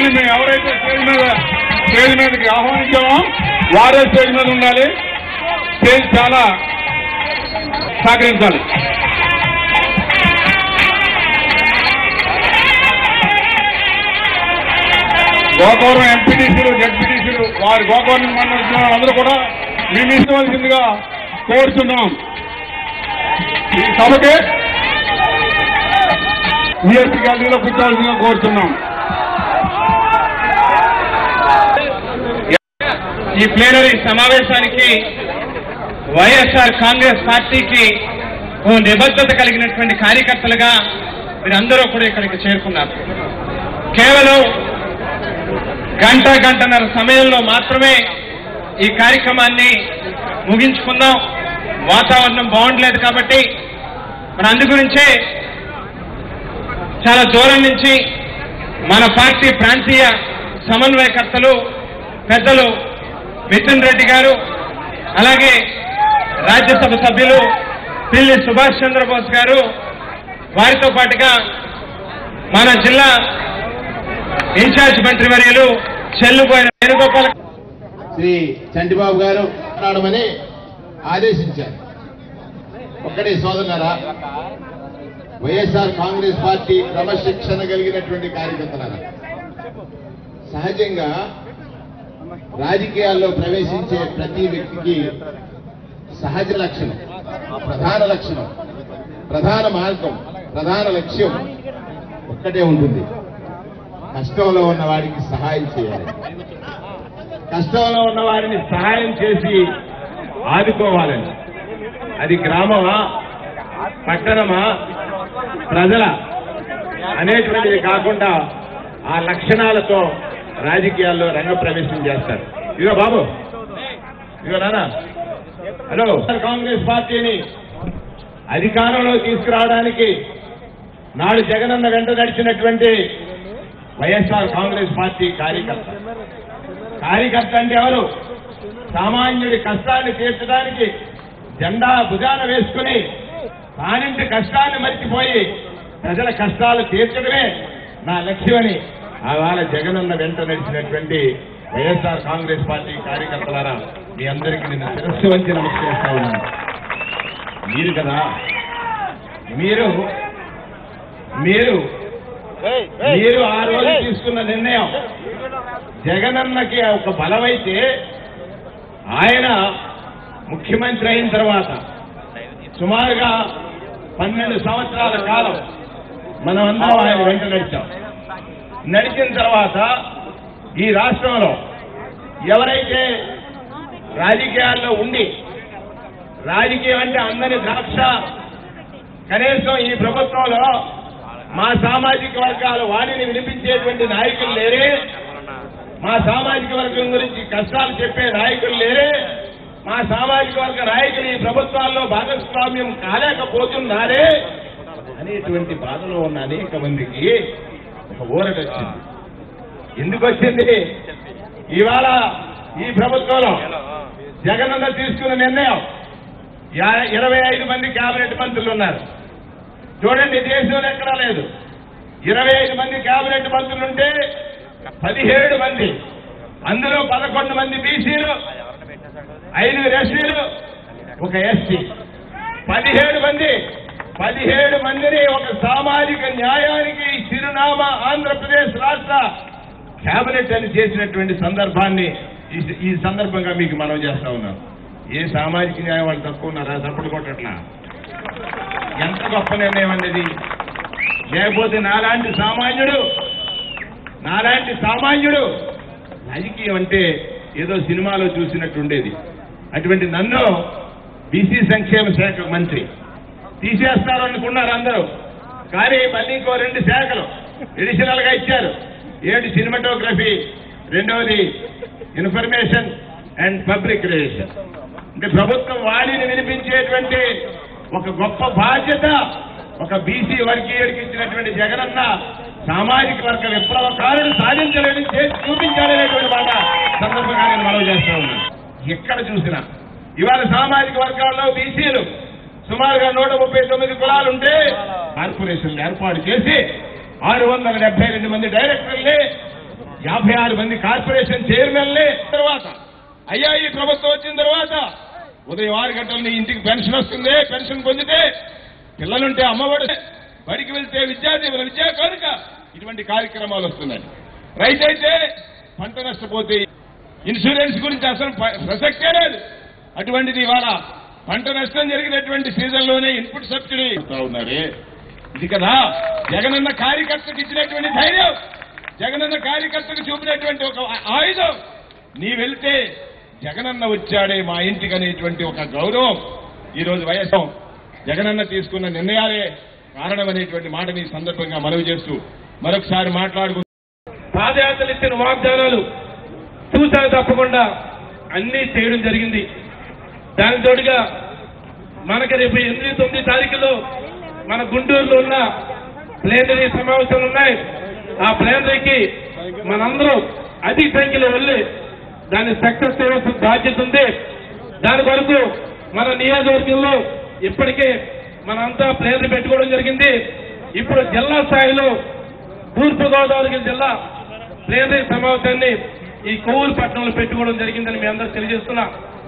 కానీ మేము ఎవరైతే స్టేజ్ మీద స్టేజ్ మీదకి ఆహ్వానించామో వారే స్టేజ్ మీద ఉండాలి స్టేజ్ చాలా సహకరించాలి గోకవరం ఎంపీటీసీలు జడ్పీటీసీలు వారి గోకవరం మండలించిన అందరూ కూడా మేము ఇష్టవలసిందిగా కోరుతున్నాం ఈ సభకి సిఎస్పీ గ్యాలరీలో కూర్చోవాల్సిందిగా కోరుతున్నాం ఈ ప్లేనరీ సమావేశానికి వైఎస్ఆర్ కాంగ్రెస్ పార్టీకి ఓ నిబద్ధత కలిగినటువంటి కార్యకర్తలుగా మీరందరూ కూడా ఇక్కడికి చేరుకున్నారు కేవలం గంట గంటన్నర సమయంలో మాత్రమే ఈ కార్యక్రమాన్ని ముగించుకుందాం వాతావరణం బాగుండలేదు కాబట్టి మరి అందు గురించే చాలా దూరం నుంచి మన పార్టీ ప్రాంతీయ సమన్వయకర్తలు పెద్దలు మిథున్ రెడ్డి గారు అలాగే రాజ్యసభ సభ్యులు పిల్లి సుభాష్ చంద్రబోస్ గారు వారితో పాటుగా మన జిల్లా ఇన్ఛార్జ్ మంత్రివర్యులు చెల్లుపోయిన వేణుగోపాల్ శ్రీ చంటిబాబు గారు మాట్లాడమని ఆదేశించారు ఒక్కడే సోదరులారా వైఎస్ఆర్ కాంగ్రెస్ పార్టీ క్రమశిక్షణ కలిగినటువంటి కార్యకర్తలారా సహజంగా రాజకీయాల్లో ప్రవేశించే ప్రతి వ్యక్తికి సహజ లక్షణం ప్రధాన లక్షణం ప్రధాన మార్గం ప్రధాన లక్ష్యం ఒక్కటే ఉంటుంది కష్టంలో ఉన్న వాడికి సహాయం చేయాలి కష్టంలో ఉన్న వారిని సహాయం చేసి ఆదుకోవాలని అది గ్రామమా పట్టణమా ప్రజల అనేటువంటిది కాకుండా ఆ లక్షణాలతో రాజకీయాల్లో రంగప్రవేశం చేస్తారు ఇదిగో బాబు ఇదిగో నాన్న హలో కాంగ్రెస్ పార్టీని అధికారంలో తీసుకురావడానికి నాడు జగనన్న వెంట నడిచినటువంటి వైఎస్ఆర్ కాంగ్రెస్ పార్టీ కార్యకర్త కార్యకర్త అంటే ఎవరు సామాన్యుడి కష్టాన్ని తీర్చడానికి జెండా భుజాన వేసుకుని తానింటి కష్టాన్ని మర్చిపోయి ప్రజల కష్టాలు తీర్చడమే నా లక్ష్యమని ఆవేళ జగనన్న వెంట నడిచినటువంటి వైఎస్ఆర్ కాంగ్రెస్ పార్టీ కార్యకర్తలారా మీ అందరికీ నేను శిరస్సు వంచి నమస్కరిస్తా ఉన్నాను మీరు కదా మీరు మీరు మీరు ఆ రోజు తీసుకున్న నిర్ణయం జగనన్నకి ఒక బలమైతే ఆయన ముఖ్యమంత్రి అయిన తర్వాత సుమారుగా పన్నెండు సంవత్సరాల కాలం మనం అందరం ఆయన వెంట నడిచాం నడిచిన తర్వాత ఈ రాష్ట్రంలో ఎవరైతే రాజకీయాల్లో ఉండి రాజకీయం అంటే అందని ద్రాక్ష కనీసం ఈ ప్రభుత్వంలో మా సామాజిక వర్గాల వాణిని వినిపించేటువంటి నాయకులు లేరే మా సామాజిక వర్గం గురించి కష్టాలు చెప్పే నాయకులు లేరే మా సామాజిక వర్గ నాయకులు ఈ ప్రభుత్వాల్లో భాగస్వామ్యం కాలేకపోతున్నారే అనేటువంటి బాధలో ఉన్న అనేక మందికి ఒక ఊరట వచ్చింది ఎందుకు వచ్చింది ఇవాళ ఈ ప్రభుత్వంలో జగనన్న తీసుకున్న నిర్ణయం యా- ఇరవై ఐదు మంది కేబినెట్ మంత్రులు ఉన్నారు చూడండి దేశంలో ఎక్కడా లేదు ఇరవై ఐదు మంది కేబినెట్ మంత్రులుంటే పదిహేడు మంది అందులో పదకొండు మంది బీసీలు ఐదుగురు ఎస్సీలు ఒక ఎస్టీ పదిహేడు మంది పదిహేడు మందిని ఒక సామాజిక న్యాయానికి చిరునామా ఆంధ్రప్రదేశ్ రాష్ట్ర కేబినెట్ అని చేసినటువంటి సందర్భాన్ని ఈ- ఈ సందర్భంగా మీకు మనం చేస్తా ఉన్నాం ఏ సామాజిక న్యాయం వాళ్ళు తక్కువ ఉన్నారా తప్పుడు కొట్టట్లా ఎంత గొప్ప నిర్ణయం అనేది లేకపోతే నాలాంటి సామాన్యుడు నాలాంటి సామాన్యుడు రాజకీయం అంటే ఏదో సినిమాలో చూసినట్టు ఉండేది అటువంటి నన్ను బీసీ సంక్షేమ శాఖ మంత్రి తీసేస్తారు అనుకున్నారు అందరూ కానీ మళ్ళీ ఇంకో రెండు శాఖలు ఎడిషనల్ గా ఇచ్చారు ఏడు సినిమాటోగ్రఫీ రెండవది ఇన్ఫర్మేషన్ అండ్ పబ్లిక్ రిలేషన్ అంటే ప్రభుత్వం వాణిని వినిపించేటువంటి ఒక గొప్ప బాధ్యత ఒక బీసీ వర్గీయుడికి ఇచ్చినటువంటి జగనన్న సామాజిక వర్గ విప్లవకారుడు సాధించలేని చేసి చూపించాలనేటువంటి మాట సందర్భంగా నేను మనవి చేస్తా ఉన్నాను ఎక్కడ చూసినా ఇవాళ సామాజిక వర్గాల్లో బీసీలు సుమారుగా నూట ముప్పై తొమ్మిది కులాలు ఉంటే కార్పొరేషన్లు ఏర్పాటు చేసి ఆరు వందల డెబ్బై రెండు మంది డైరెక్టర్లే యాభై ఆరు మంది కార్పొరేషన్ చైర్మన్లే తర్వాత అయ్యా ఈ ప్రభుత్వం వచ్చిన తర్వాత ఉదయం ఆరు గంటల నీ ఇంటికి పెన్షన్ వస్తుంది పెన్షన్ పొందితే పిల్లలుంటే అమ్మఒడి బడికి వెళ్తే విద్యార్థి విద్యా కానుక ఇటువంటి కార్యక్రమాలు వస్తున్నాయి రైతు అయితే పంట నష్టపోతే ఇన్సూరెన్స్ గురించి అసలు ప- ప్రసక్తే లేదు అటువంటిది ఇవాళ పంట నష్టం జరిగినటువంటి సీజన్లోనే ఇన్పుట్ సబ్సిడీ ఇస్తా ఉన్నారే ఇది కదా జగనన్న కార్యకర్తకు ఇచ్చినటువంటి ధైర్యం జగనన్న కార్యకర్తకు చూపినటువంటి ఒక ఆయుధం నీ వెళ్తే జగనన్న వచ్చాడే మా ఇంటికి అనేటువంటి ఒక గౌరవం ఈ రోజు వయస్సు జగనన్న తీసుకున్న నిర్ణయాలే కారణమనేటువంటి మాటని ఈ సందర్భంగా మనవి చేస్తూ మరొకసారి మాట్లాడుకుంటూ పాదయాత్రలు ఇచ్చిన వాగ్దానాలు చూసా తప్పకుండా అన్ని చేయడం జరిగింది దానికి తోడుగా మనకి రేపు ఎనిమిది తొమ్మిది తారీఖులో మన గుంటూరులో ఉన్న ప్లేనరీ సమావేశాలు ఉన్నాయి ఆ ప్లేనరీకి మనందరం అధిక సంఖ్యలో వెళ్ళి దాన్ని సక్సెస్ చేయవలసిన బాధ్యత ఉంది దాని కొరకు మన నియోజకవర్గంలో ఇప్పటికే మనంతా ప్లేనరీ పెట్టుకోవడం జరిగింది ఇప్పుడు జిల్లా స్థాయిలో తూర్పుగోదావరి జిల్లా ప్లేనరీ సమావేశాన్ని ఈ కొవ్వూరు పట్టణంలో పెట్టుకోవడం జరిగిందని మీ అందరూ తెలియజేస్తున్నా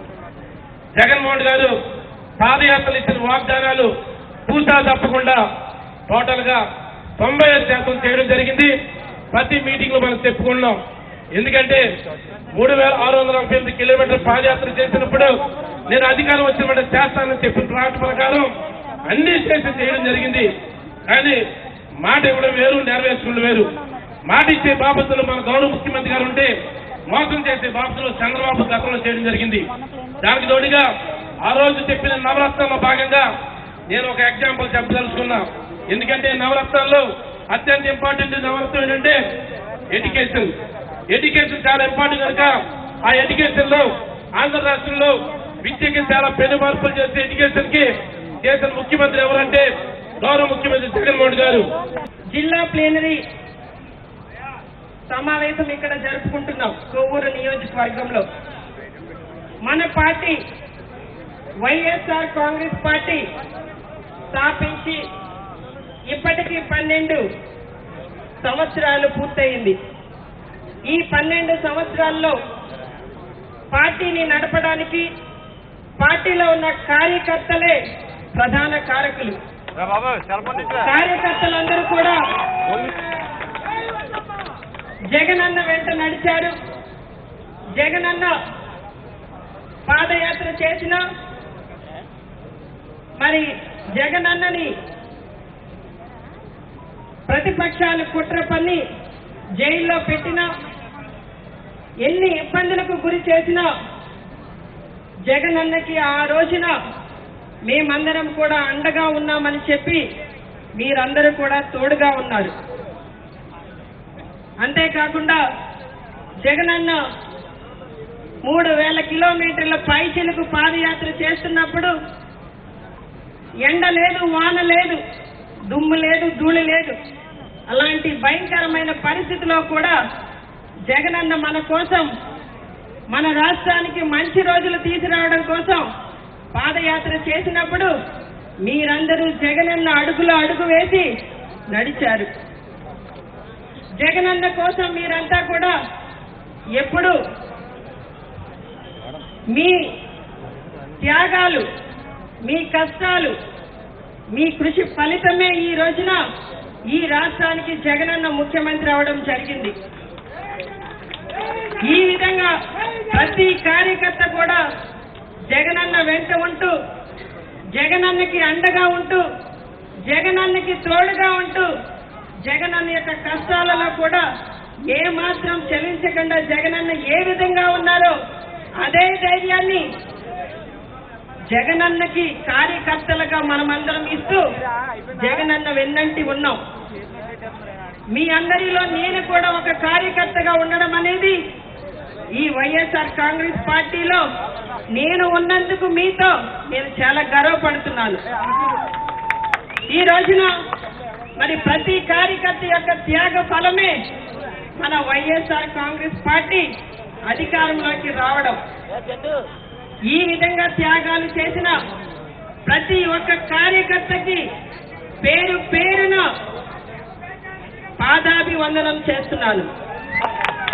జగన్మోహన్ గారు పాదయాత్రలు ఇచ్చిన వాగ్దానాలు పూసా తప్పకుండా టోటల్ గా తొంభై ఐదు శాతం చేయడం జరిగింది ప్రతి మీటింగ్ లో మనం చెప్పుకున్నాం ఎందుకంటే మూడు వేల ఆరు వందల నలభై ఎనిమిది కిలోమీటర్ల పాదయాత్ర చేసినప్పుడు నేను అధికారం వచ్చిన వెంటనే చేస్తానని చెప్పిన మాట ప్రకారం అన్ని చేసి చేయడం జరిగింది కానీ మాట ఇవ్వడం వేరు నెరవేర్చుకోవడం వేరు మాట ఇచ్చే బాబతులు మన గౌరవ ముఖ్యమంత్రి గారు ఉంటే మోసం చేసే బాబతులు చంద్రబాబు గతంలో చేయడం జరిగింది దానికి తోడుగా ఆ రోజు చెప్పిన నవరత్నాల్లో భాగంగా నేను ఒక ఎగ్జాంపుల్ చెప్పదలుచుకున్నా ఎందుకంటే నవరత్నాల్లో అత్యంత ఇంపార్టెంట్ నవరత్నం ఏంటంటే ఎడ్యుకేషన్ ఎడ్యుకేషన్ చాలా ఇంపార్టెంట్ కనుక ఆ ఎడ్యుకేషన్ లో ఆంధ్ర రాష్ట్రంలో విద్యకి చాలా పెను మార్పులు చేసే ఎడ్యుకేషన్ కి చేసిన ముఖ్యమంత్రి ఎవరంటే గౌరవ ముఖ్యమంత్రి జగన్మోహన్ గారు జిల్లా ప్లేనరీ సమావేశం ఇక్కడ జరుపుకుంటున్నాం కొవ్వూరు నియోజకవర్గంలో మన పార్టీ వైఎస్ఆర్ కాంగ్రెస్ పార్టీ స్థాపించి ఇప్పటికీ పన్నెండు సంవత్సరాలు పూర్తయింది ఈ పన్నెండు సంవత్సరాల్లో పార్టీని నడపడానికి పార్టీలో ఉన్న కార్యకర్తలే ప్రధాన కారకులు కార్యకర్తలందరూ కూడా జగనన్న వెంట నడిచారు జగనన్న పాదయాత్ర చేసిన మరి జగనన్నని ప్రతిపక్షాలు కుట్ర పన్ని జైల్లో పెట్టినా ఎన్ని ఇబ్బందులకు గురి చేసినా జగనన్నకి ఆ రోజున మేమందరం కూడా అండగా ఉన్నామని చెప్పి మీరందరూ కూడా తోడుగా ఉన్నారు అంతేకాకుండా జగనన్న మూడు వేల కిలోమీటర్ల పైచిలకు పాదయాత్ర చేస్తున్నప్పుడు ఎండ లేదు వాన లేదు దుమ్ము లేదు ధూళి లేదు అలాంటి భయంకరమైన పరిస్థితిలో కూడా జగనన్న మన కోసం మన రాష్ట్రానికి మంచి రోజులు తీసుకురావడం కోసం పాదయాత్ర చేసినప్పుడు మీరందరూ జగనన్న అడుగులో అడుగు వేసి నడిచారు జగనన్న కోసం మీరంతా కూడా ఎప్పుడు మీ త్యాగాలు మీ కష్టాలు మీ కృషి ఫలితమే ఈ రోజున ఈ రాష్ట్రానికి జగనన్న ముఖ్యమంత్రి అవడం జరిగింది ఈ విధంగా ప్రతి కార్యకర్త కూడా జగనన్న వెంట ఉంటూ జగనన్నకి అండగా ఉంటూ జగనన్నకి తోడుగా ఉంటూ జగనన్న యొక్క కష్టాలలో కూడా ఏ మాత్రం చలించకుండా జగనన్న ఏ విధంగా ఉన్నారో అదే ధైర్యాన్ని జగనన్నకి కార్యకర్తలుగా మనమందరం ఇస్తూ జగనన్న వెన్నంటి ఉన్నాం మీ అందరిలో నేను కూడా ఒక కార్యకర్తగా ఉండడం అనేది ఈ వైఎస్ఆర్ కాంగ్రెస్ పార్టీలో నేను ఉన్నందుకు మీతో నేను చాలా గర్వపడుతున్నాను ఈ రోజున మరి ప్రతి కార్యకర్త యొక్క త్యాగ ఫలమే మన వైఎస్ఆర్ కాంగ్రెస్ పార్టీ అధికారంలోకి రావడం ఈ విధంగా త్యాగాలు చేసిన ప్రతి ఒక్క కార్యకర్తకి పేరు పేరున పాదాభివందనం చేస్తున్నాను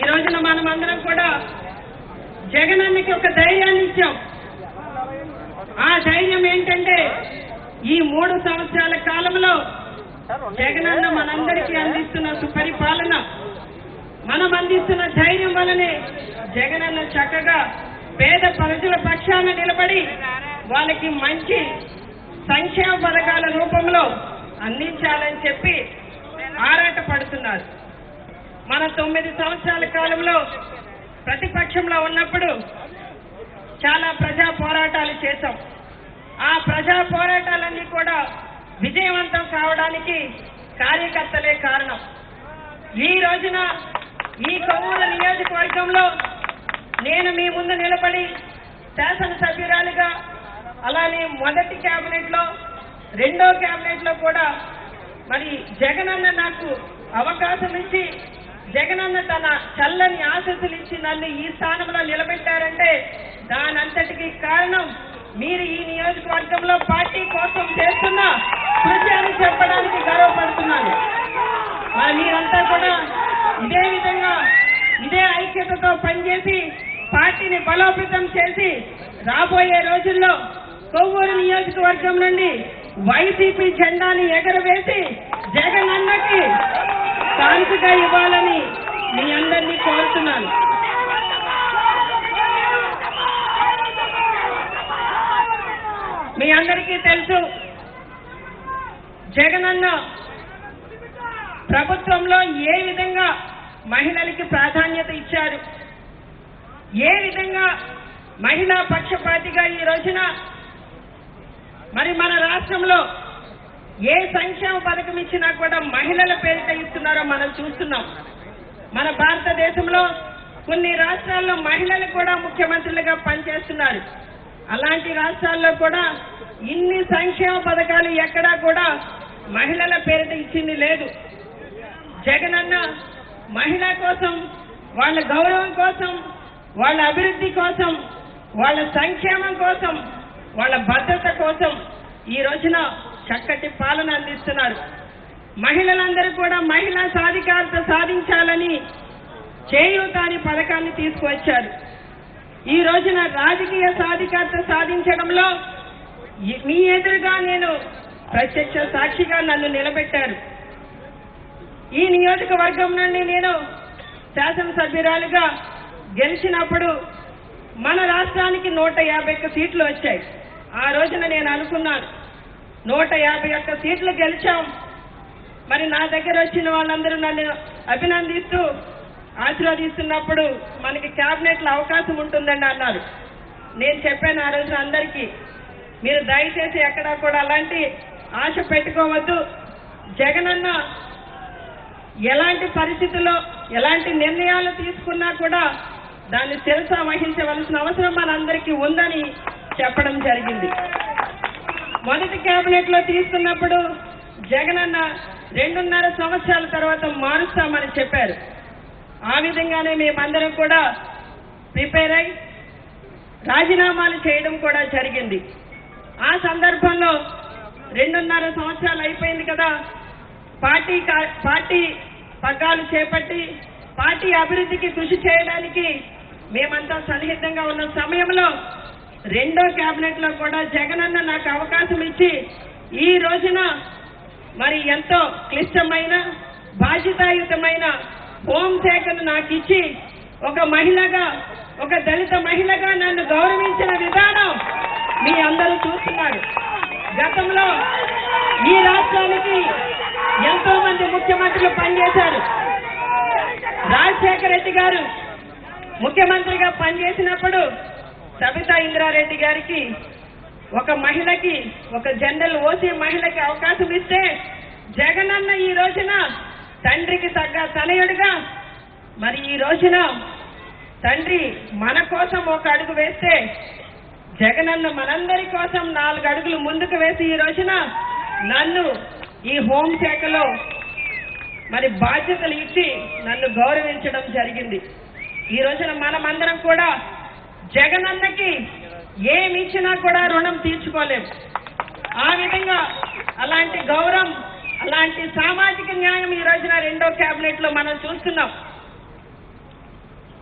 ఈ రోజున మనం అందరం కూడా జగనన్నకి ఒక ధైర్యాన్ని ఇచ్చాం ఆ ధైర్యం ఏంటంటే ఈ మూడు సంవత్సరాల కాలంలో జగనన్న మనందరికీ అందిస్తున్న సుపరిపాలన మనం అందిస్తున్న ధైర్యం వలనే జగనన్న చక్కగా పేద ప్రజల పక్షాన నిలబడి వాళ్ళకి మంచి సంక్షేమ పథకాల రూపంలో అందించాలని చెప్పి ఆరాట పడుతున్నారు మన తొమ్మిది సంవత్సరాల కాలంలో ప్రతిపక్షంలో ఉన్నప్పుడు చాలా ప్రజా పోరాటాలు చేశాం ఆ ప్రజా పోరాటాలన్నీ కూడా విజయవంతం కావడానికి కార్యకర్తలే కారణం ఈ రోజున ఈ కొవ్వూరు నియోజకవర్గంలో నేను మీ ముందు నిలబడి శాసనసభ్యురాలిగా అలానే మొదటి కేబినెట్ లో రెండో కేబినెట్ లో కూడా మరి జగనన్న నాకు అవకాశం ఇచ్చి జగనన్న తన చల్లని ఆశస్సులు ఇచ్చి నన్ను ఈ స్థానంలో నిలబెట్టారంటే దానంతటికి కారణం మీరు ఈ నియోజకవర్గంలో పార్టీ కోసం చేస్తున్న కృషి అని చెప్పడానికి గర్వపడుతున్నాను మరి మీరంతా కూడా ఇదే విధంగా ఇదే ఐక్యతతో పనిచేసి పార్టీని బలోపేతం చేసి రాబోయే రోజుల్లో కొవ్వూరు నియోజకవర్గం నుండి వైసీపీ జెండాని ఎగరవేసి జగన్ అన్నకి కానుకగా ఇవ్వాలని మీ అందరినీ కోరుతున్నాను మీ అందరికీ తెలుసు జగనన్న ప్రభుత్వంలో ఏ విధంగా మహిళలకి ప్రాధాన్యత ఇచ్చారు ఏ విధంగా మహిళా పక్షపాతిగా ఈ రోజున మరి మన రాష్ట్రంలో ఏ సంక్షేమ పథకం ఇచ్చినా కూడా మహిళల పేరిట ఇస్తున్నారో మనం చూస్తున్నాం మన భారతదేశంలో కొన్ని రాష్ట్రాల్లో మహిళలు కూడా ముఖ్యమంత్రులుగా పనిచేస్తున్నారు అలాంటి రాష్ట్రాల్లో కూడా ఇన్ని సంక్షేమ పథకాలు ఎక్కడా కూడా మహిళల పేరిట ఇచ్చింది లేదు జగనన్న మహిళ కోసం వాళ్ళ గౌరవం కోసం వాళ్ళ అభివృద్ధి కోసం వాళ్ళ సంక్షేమం కోసం వాళ్ళ భద్రత కోసం ఈ రోజున చక్కటి పాలన అందిస్తున్నారు మహిళలందరూ కూడా మహిళా సాధికారత సాధించాలని చేయూత అనే పథకాన్ని తీసుకువచ్చారు ఈ రోజున రాజకీయ సాధికారత సాధించడంలో ఈ- మీ ఎదురుగా నేను ప్రత్యక్ష సాక్షిగా నన్ను నిలబెట్టారు ఈ నియోజకవర్గం నుండి నేను శాసనసభ్యురాలుగా గెలిచినప్పుడు మన రాష్ట్రానికి నూట యాభై ఒక్క సీట్లు వచ్చాయి ఆ రోజున నేను అనుకున్నాను నూట యాభై ఒక్క సీట్లు గెలిచాం మరి నా దగ్గర వచ్చిన వాళ్ళందరూ నన్ను అభినందిస్తూ ఆశీర్వదిస్తున్నప్పుడు మనకి క్యాబినెట్ లో అవకాశం ఉంటుందండి అన్నారు నేను చెప్పాను ఆ రోజున అందరికీ మీరు దయచేసి ఎక్కడా కూడా అలాంటి ఆశ పెట్టుకోవద్దు జగనన్న ఎలాంటి పరిస్థితుల్లో ఎలాంటి నిర్ణయాలు తీసుకున్నా కూడా దాన్ని శిరస వహించవలసిన అవసరం మనందరికీ ఉందని చెప్పడం జరిగింది మొదటి కేబినెట్ లో తీసుకున్నప్పుడు జగనన్న రెండున్నర సంవత్సరాల తర్వాత మారుస్తామని చెప్పారు ఆ విధంగానే మేమందరం కూడా ప్రిపేర్ అయి రాజీనామాలు చేయడం కూడా జరిగింది ఆ సందర్భంలో రెండున్నర సంవత్సరాలు అయిపోయింది కదా పార్టీ కా- పార్టీ పగ్గాలు చేపట్టి పార్టీ అభివృద్ధికి కృషి చేయడానికి మేమంతా సన్నిహితంగా ఉన్న సమయంలో రెండో కేబినెట్ లో కూడా జగనన్న నాకు అవకాశం ఇచ్చి ఈ రోజున మరి ఎంతో క్లిష్టమైన బాధ్యతాయుతమైన హోంశాఖను నాకు ఇచ్చి ఒక మహిళగా ఒక దళిత మహిళగా నన్ను గౌరవించిన విధానం మీ అందరూ చూస్తున్నారు గతంలో ఈ రాష్ట్రానికి ఎంతో మంది ముఖ్యమంత్రులు పనిచేశారు రాజశేఖర రెడ్డి గారు ముఖ్యమంత్రిగా పనిచేసినప్పుడు సబితా ఇంద్రారెడ్డి గారికి ఒక మహిళకి ఒక జనరల్ ఓసీ మహిళకి అవకాశం ఇస్తే జగనన్న ఈ రోజున తండ్రికి తగ్గ తనయుడిగా మరి ఈ రోజున తండ్రి మన కోసం ఒక అడుగు వేస్తే జగనన్న మనందరి కోసం నాలుగు అడుగులు ముందుకు వేసి ఈ రోజున నన్ను ఈ హోంశాఖలో మరి బాధ్యతలు ఇచ్చి నన్ను గౌరవించడం జరిగింది ఈ రోజున మనమందరం కూడా జగనన్నకి ఏమి ఇచ్చినా కూడా రుణం తీర్చుకోలేం ఆ విధంగా అలాంటి గౌరవం అలాంటి సామాజిక న్యాయం ఈ రోజున రెండో కేబినెట్ లో మనం చూస్తున్నాం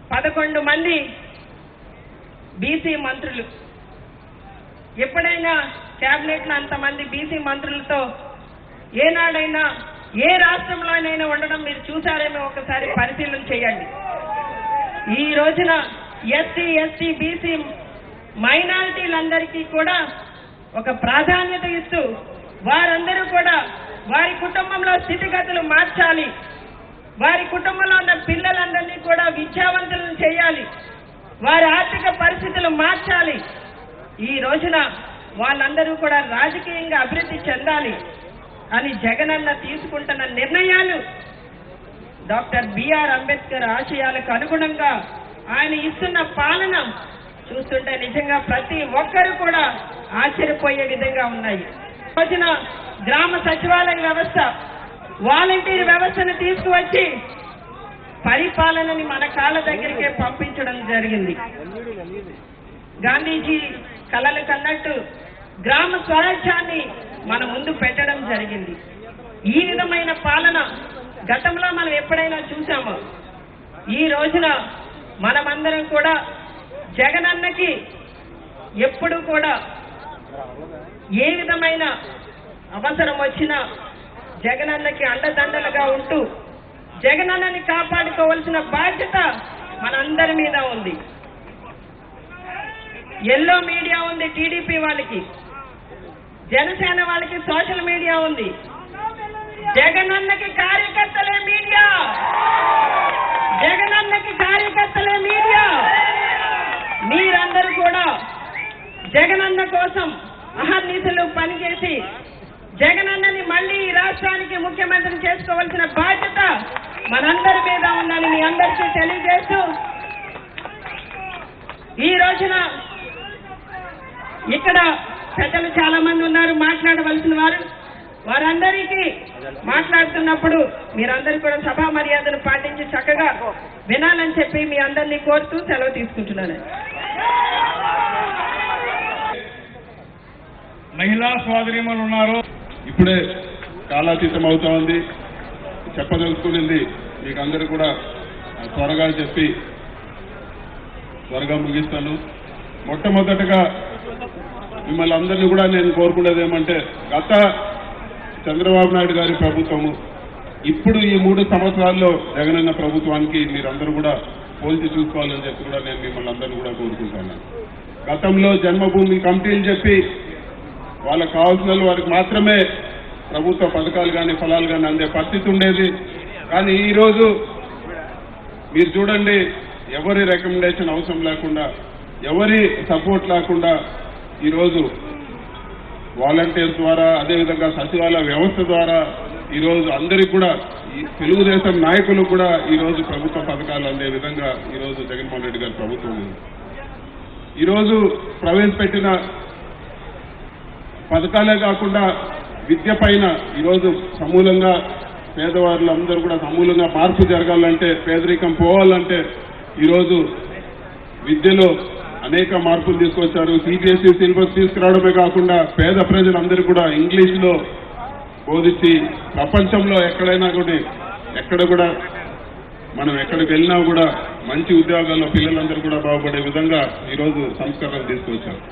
పదకొండు మంది బీసీ మంత్రులు ఎప్పుడైనా కేబినెట్ లో అంతమంది బీసీ మంత్రులతో ఏనాడైనా ఏ రాష్ట్రంలోనైనా ఉండడం మీరు చూసారేమో ఒకసారి పరిశీలన చేయండి ఈ రోజున ఎస్సీ ఎస్టీ బీసీ మైనారిటీలందరికీ కూడా ఒక ప్రాధాన్యత ఇస్తూ వారందరూ కూడా వారి కుటుంబంలో స్థితిగతులు మార్చాలి వారి కుటుంబంలో ఉన్న పిల్లలందరినీ కూడా విద్యావంతులను చేయాలి వారి ఆర్థిక పరిస్థితులు మార్చాలి ఈ రోజున వాళ్ళందరూ కూడా రాజకీయంగా అభివృద్ధి చెందాలి అని జగనన్న తీసుకుంటున్న నిర్ణయాలు డాక్టర్ బిఆర్ అంబేద్కర్ ఆశయాలకు అనుగుణంగా ఆయన ఇస్తున్న పాలన చూస్తుంటే నిజంగా ప్రతి ఒక్కరు కూడా ఆశ్చర్యపోయే విధంగా ఉన్నాయి ఈ రోజున గ్రామ సచివాలయ వ్యవస్థ వాలంటీర్ వ్యవస్థను తీసుకువచ్చి పరిపాలనని మన కాళ్ళ దగ్గరికే పంపించడం జరిగింది గాంధీజీ కలలు కన్నట్టు గ్రామ స్వరాజ్యాన్ని మన ముందు పెట్టడం జరిగింది ఈ విధమైన పాలన గతంలో మనం ఎప్పుడైనా చూసామో ఈ రోజున మనమందరం కూడా జగనన్నకి ఎప్పుడు కూడా ఏ విధమైన అవసరం వచ్చినా జగనన్నకి అండదండలుగా ఉంటూ జగనన్నని కాపాడుకోవాల్సిన బాధ్యత మనందరి మీద ఉంది ఎల్లో మీడియా ఉంది టీడీపీ వాళ్ళకి జనసేన వాళ్ళకి సోషల్ మీడియా ఉంది జగనన్నకి కార్యకర్తలే మీడియా జగనన్నకి కార్యకర్తలే మీడియా మీరందరూ కూడా జగనన్న కోసం అహర్నిశలు పనిచేసి జగనన్నని మళ్ళీ ఈ రాష్ట్రానికి ముఖ్యమంత్రి చేసుకోవాల్సిన బాధ్యత మనందరి మీద ఉందని మీ అందరికీ తెలియజేస్తూ ఈ రోజున ఇక్కడ ప్రజలు చాలా మంది ఉన్నారు మాట్లాడవలసిన వారు వారందరికీ మాట్లాడుతున్నప్పుడు మీరందరూ కూడా సభా మర్యాదను పాటించి చక్కగా వినాలని చెప్పి మీ అందరినీ కోరుతూ సెలవు తీసుకుంటున్నాను మహిళా సోదరిమలు ఉన్నారు ఇప్పుడే కాలాతీతం అవుతా ఉంది చెప్పదలుచుకునింది మీకు అందరూ కూడా త్వరగా చెప్పి త్వరగా ముగిస్తాను మొట్టమొదటగా మిమ్మల్ని అందరినీ కూడా నేను కోరుకునేది ఏమంటే గత చంద్రబాబు నాయుడు గారి ప్రభుత్వము ఇప్పుడు ఈ మూడు సంవత్సరాల్లో జగనన్న ప్రభుత్వానికి మీరందరూ కూడా పోల్చి చూసుకోవాలని చెప్పి కూడా నేను మిమ్మల్ని అందరినీ కూడా కోరుకుంటాను గతంలో జన్మభూమి కమిటీలు చెప్పి వాళ్ళకి కావాల్సిన వారికి మాత్రమే ప్రభుత్వ పథకాలు కానీ ఫలాలు కానీ అందే పరిస్థితి ఉండేది కానీ ఈ రోజు మీరు చూడండి ఎవరి రికమెండేషన్ అవసరం లేకుండా ఎవరి సపోర్ట్ లేకుండా ఈరోజు వాలంటీర్స్ ద్వారా అదేవిధంగా సచివాలయ వ్యవస్థ ద్వారా ఈరోజు అందరికి కూడా ఈ తెలుగుదేశం నాయకులు కూడా ఈరోజు ప్రభుత్వ పథకాలు అందే విధంగా ఈరోజు జగన్మోహన్ రెడ్డి గారి ప్రభుత్వం ఉంది ఈరోజు ప్రవేశపెట్టిన పథకాలే కాకుండా విద్య పైన ఈరోజు సమూలంగా పేదవారులందరూ కూడా సమూలంగా మార్పు జరగాలంటే పేదరికం పోవాలంటే ఈరోజు విద్యలో అనేక మార్పులు తీసుకొచ్చారు సిబిఎస్ఈ సిలబస్ తీసుకురావడమే కాకుండా పేద ప్రజలందరూ కూడా ఇంగ్లీష్ లో బోధించి ప్రపంచంలో ఎక్కడైనా కూడా ఎక్కడ కూడా మనం ఎక్కడికి వెళ్ళినా కూడా మంచి ఉద్యోగాల్లో పిల్లలందరూ కూడా బాగుపడే విధంగా ఈరోజు సంస్కరణలు తీసుకొచ్చారు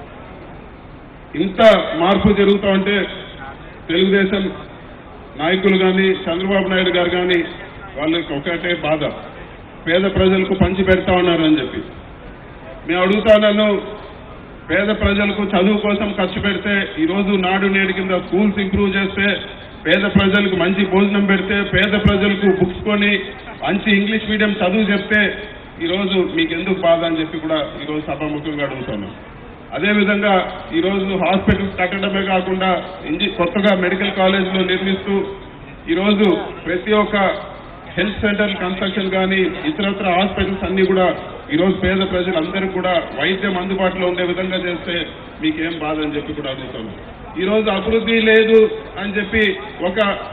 ఇంత మార్పు జరుగుతా ఉంటే తెలుగుదేశం నాయకులు కానీ చంద్రబాబు నాయుడు గారు కానీ వాళ్ళకి ఒకటే బాధ పేద ప్రజలకు పంచి పెడతా ఉన్నారని చెప్పి మేము అడుగుతానను పేద ప్రజలకు చదువు కోసం ఖర్చు పెడితే ఈరోజు నాడు నేడు కింద స్కూల్స్ ఇంప్రూవ్ చేస్తే పేద ప్రజలకు మంచి భోజనం పెడితే పేద ప్రజలకు బుక్స్ కొని మంచి ఇంగ్లీష్ మీడియం చదువు చెప్తే ఈరోజు మీకు ఎందుకు బాధ అని చెప్పి కూడా ఈరోజు సభాముఖంగా అడుగుతాను అదేవిధంగా ఈరోజు హాస్పిటల్స్ కట్టడమే కాకుండా ఇంజి కొత్తగా మెడికల్ కాలేజీలో నిర్మిస్తూ ఈరోజు ప్రతి ఒక్క హెల్త్ సెంటర్ కన్స్ట్రక్షన్ కానీ ఇతరత్ర హాస్పిటల్స్ అన్ని కూడా ఈరోజు పేద ప్రజలందరూ కూడా వైద్యం అందుబాటులో ఉండే విధంగా చేస్తే మీకేం బాధ అని చెప్పి కూడా అడుగుతాను ఈరోజు అభివృద్ధి లేదు అని చెప్పి ఒక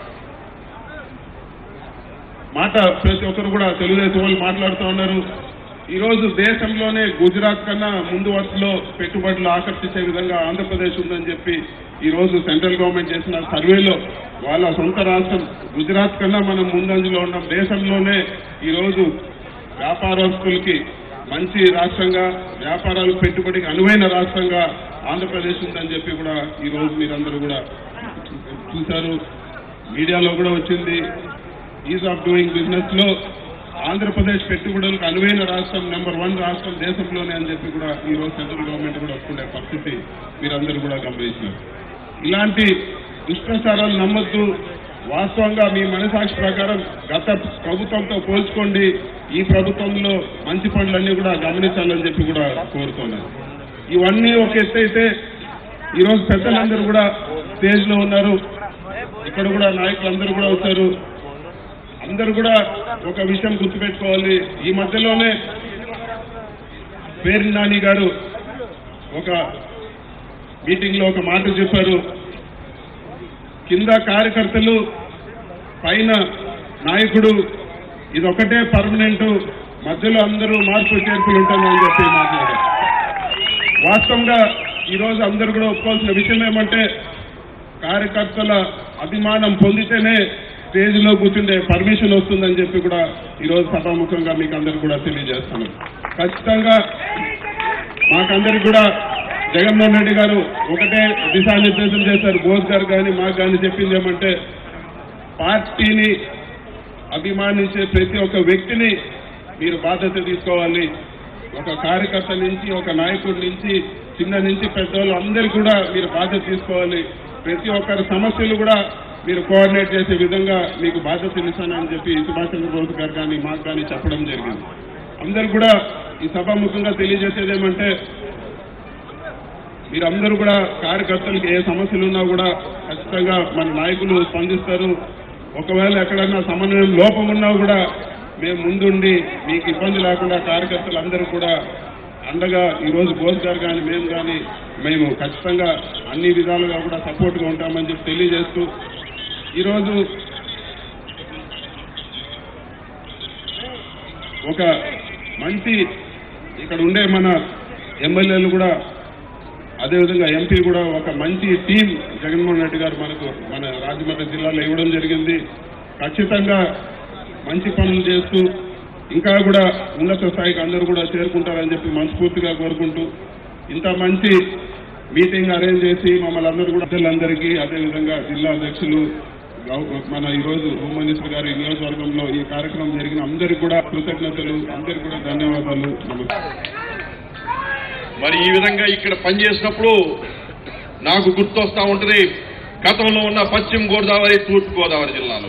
మాట ప్రతి ఒక్కరు కూడా తెలుగుదేశం వాళ్ళు మాట్లాడుతూ ఉన్నారు ఈ రోజు దేశంలోనే గుజరాత్ కన్నా ముందు వరుసలో పెట్టుబడులు ఆకర్షించే విధంగా ఆంధ్రప్రదేశ్ ఉందని చెప్పి ఈ రోజు సెంట్రల్ గవర్నమెంట్ చేసిన సర్వేలో వాళ్ళ సొంత రాష్ట్రం గుజరాత్ కన్నా మనం ముందంజలో ఉన్నాం దేశంలోనే ఈ రోజు వ్యాపారస్తులకి మంచి రాష్ట్రంగా వ్యాపారాలకు పెట్టుబడికి అనువైన రాష్ట్రంగా ఆంధ్రప్రదేశ్ ఉందని చెప్పి కూడా ఈ రోజు మీరందరూ కూడా చూశారు మీడియాలో కూడా వచ్చింది ఈజ్ ఆఫ్ డూయింగ్ బిజినెస్ లో ఆంధ్రప్రదేశ్ పెట్టుబడులకు అనువైన రాష్ట్రం నెంబర్ వన్ రాష్ట్రం దేశంలోనే అని చెప్పి కూడా ఈ రోజు సెంట్రల్ గవర్నమెంట్ కూడా ఒప్పుకునే పరిస్థితి మీరందరూ కూడా గమనించారు ఇలాంటి దుష్ప్రచారాలు నమ్మొద్దు వాస్తవంగా మీ మనసాక్షి ప్రకారం గత ప్రభుత్వంతో పోల్చుకోండి ఈ ప్రభుత్వంలో మంచి పనులన్నీ కూడా గమనించాలని చెప్పి కూడా కోరుతున్నాను ఇవన్నీ ఒక ఎత్తు అయితే ఈరోజు పెద్దలందరూ కూడా స్టేజ్ లో ఉన్నారు ఇక్కడ కూడా నాయకులందరూ కూడా వచ్చారు అందరూ కూడా ఒక విషయం గుర్తుపెట్టుకోవాలి ఈ మధ్యలోనే పేరు నాని గారు ఒక మీటింగ్ లో ఒక మాట చెప్పారు కింద కార్యకర్తలు పైన నాయకుడు ఇదొకటే పర్మనెంట్ మధ్యలో అందరూ మార్పు చేర్పులు ఉంటామని చెప్పి మాట్లాడారు వాస్తవంగా ఈ రోజు అందరూ కూడా ఒప్పుకోవాల్సిన విషయం ఏమంటే కార్యకర్తల అభిమానం పొందితేనే స్టేజ్ లో కూర్చుండే పర్మిషన్ వస్తుందని చెప్పి కూడా ఈ రోజు సభాముఖంగా మీకు అందరికి కూడా తెలియజేస్తాను ఖచ్చితంగా మాకందరికి కూడా జగన్మోహన్ రెడ్డి గారు ఒకటే దిశానిర్దేశం చేశారు బోస్ గారు కానీ మాకు కానీ చెప్పింది ఏమంటే పార్టీని అభిమానించే ప్రతి ఒక్క వ్యక్తిని మీరు బాధ్యత తీసుకోవాలి ఒక కార్యకర్త నుంచి ఒక నాయకుడి నుంచి చిన్న నుంచి పెద్దవాళ్ళు అందరు కూడా మీరు బాధ్యత తీసుకోవాలి ప్రతి ఒక్కరి సమస్యలు కూడా మీరు కోఆర్డినేట్ చేసే విధంగా మీకు బాధ్యత ఇస్తానని చెప్పి సుభాష్ చంద్రబోస్ గారు కానీ మాకు కానీ చెప్పడం జరిగింది అందరు కూడా ఈ సభాముఖంగా తెలియజేసేది ఏమంటే మీరందరూ కూడా కార్యకర్తలకు ఏ సమస్యలు ఉన్నా కూడా ఖచ్చితంగా మన నాయకులు స్పందిస్తారు ఒకవేళ ఎక్కడన్నా సమన్వయం లోపం ఉన్నా కూడా మేము ముందుండి మీకు ఇబ్బంది లేకుండా కార్యకర్తలు అందరూ కూడా అండగా ఈ రోజు బోస్ గారు కానీ మేము కానీ మేము ఖచ్చితంగా అన్ని విధాలుగా కూడా సపోర్ట్గా ఉంటామని చెప్పి తెలియజేస్తూ ఈరోజు ఒక మంచి ఇక్కడ ఉండే మన ఎమ్మెల్యేలు కూడా అదేవిధంగా ఎంపీ కూడా ఒక మంచి టీం జగన్మోహన్ రెడ్డి గారు మనకు మన రాజమండ్రి జిల్లాలో ఇవ్వడం జరిగింది ఖచ్చితంగా మంచి పనులు చేస్తూ ఇంకా కూడా ఉన్నత స్థాయికి అందరూ కూడా చేరుకుంటారని చెప్పి మనస్ఫూర్తిగా కోరుకుంటూ ఇంత మంచి మీటింగ్ అరేంజ్ చేసి మమ్మల్ని అందరూ కూడా ప్రజలందరికీ అదేవిధంగా జిల్లా అధ్యక్షులు గౌ- మన ఈ రోజు హోమ్ మినిస్టర్ గారి నియోజకవర్గంలో ఈ కార్యక్రమం జరిగిన అందరికీ కూడా కృతజ్ఞతలు అందరికీ కూడా ధన్యవాదాలు నమస్కారం మరి ఈ విధంగా ఇక్కడ పనిచేసినప్పుడు నాకు గుర్తొస్తా ఉంటుంది గతంలో ఉన్న పశ్చిమ గోదావరి తూర్పు గోదావరి జిల్లాలో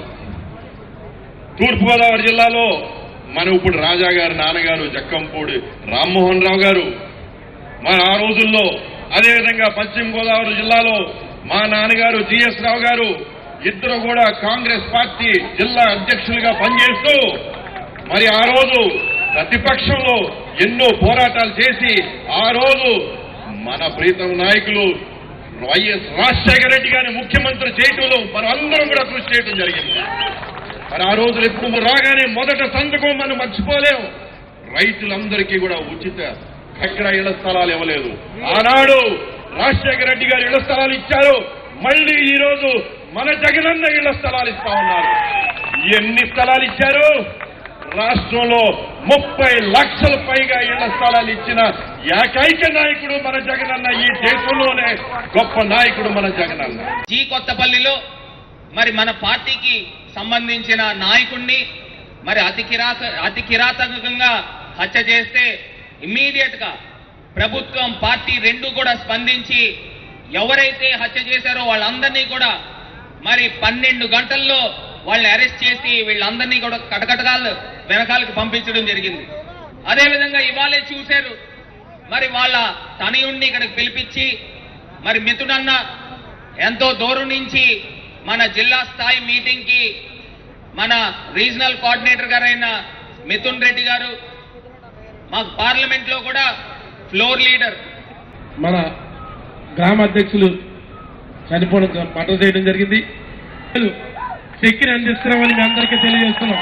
తూర్పు గోదావరి జిల్లాలో మన ఇప్పుడు రాజా గారి నాన్నగారు జక్కంపూడి రామ్మోహన్ రావు గారు మన ఆ రోజుల్లో అదేవిధంగా పశ్చిమ గోదావరి జిల్లాలో మా నాన్నగారు జిఎస్ రావు గారు ఇద్దరు కూడా కాంగ్రెస్ పార్టీ జిల్లా అధ్యక్షులుగా పనిచేస్తూ మరి ఆ రోజు ప్రతిపక్షంలో ఎన్నో పోరాటాలు చేసి ఆ రోజు మన ప్రీతం నాయకులు వైఎస్ రాజశేఖర రెడ్డి గారిని ముఖ్యమంత్రి చేయటంలో మనం అందరం కూడా కృషి చేయడం జరిగింది మరి ఆ రోజులు ఎప్పుడు రాగానే మొదట సంతకం మనం మర్చిపోలేం రైతులందరికీ కూడా ఉచిత ఎక్కడ ఇళ్ల స్థలాలు ఇవ్వలేదు ఆనాడు రాజశేఖర రెడ్డి గారు ఇళ్ల స్థలాలు ఇచ్చారు మళ్ళీ ఈ రోజు మన జగనన్న ఇళ్ల స్థలాలు ఇస్తా ఉన్నారు ఎన్ని స్థలాలు ఇచ్చారు రాష్ట్రంలో ముప్పై లక్షల పైగా ఇళ్ల స్థలాలు ఇచ్చిన ఏకైక నాయకుడు మన జగనన్న ఈ దేశంలోనే గొప్ప నాయకుడు మన జగనన్న జీ కొత్తపల్లిలో మరి మన పార్టీకి సంబంధించిన నాయకుణ్ణి మరి అతి కిరాత అతి కిరాతకంగా హత్య చేస్తే ఇమ్మీడియట్ గా ప్రభుత్వం పార్టీ రెండు కూడా స్పందించి ఎవరైతే హత్య చేశారో వాళ్ళందరినీ కూడా మరి పన్నెండు గంటల్లో వాళ్ళని అరెస్ట్ చేసి వీళ్ళందరినీ కూడా కటకటకాలు వెనకాలకు పంపించడం జరిగింది అదేవిధంగా ఇవాళే చూశారు మరి వాళ్ళ తనయుణ్ణి ఇక్కడికి పిలిపించి మరి మిథునన్న ఎంతో దూరం నుంచి మన జిల్లా స్థాయి మీటింగ్ కి మన రీజనల్ కోఆర్డినేటర్ గారైన మిథున్ రెడ్డి గారు మాకు పార్లమెంట్ లో కూడా ఫ్లోర్ లీడర్ మన గ్రామ అధ్యక్షులు చనిపోవడం మద్దతు చేయడం జరిగింది శక్తిని అందిస్తున్నామని మీ అందరికీ తెలియజేస్తున్నాం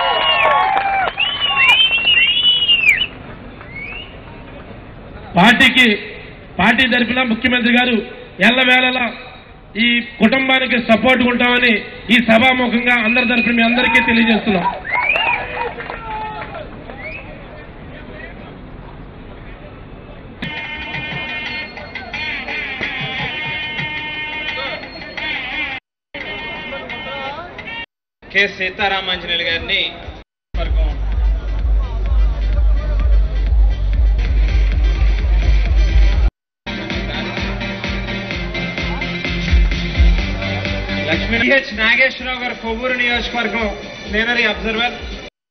పార్టీకి పార్టీ తరఫున ముఖ్యమంత్రి గారు ఎల్లవేళలా ఈ కుటుంబానికి సపోర్ట్ ఉంటామని ఈ సభాముఖంగా అందరి తరఫున మీ అందరికీ తెలియజేస్తున్నాం కె సీతారామాంజనేయులు గారిని వర్గం లక్ష్మీ హెచ్ నాగేశ్వరరావు గారు కొవ్వూరు నియోజకవర్గం ప్లేనరీ అబ్జర్వర్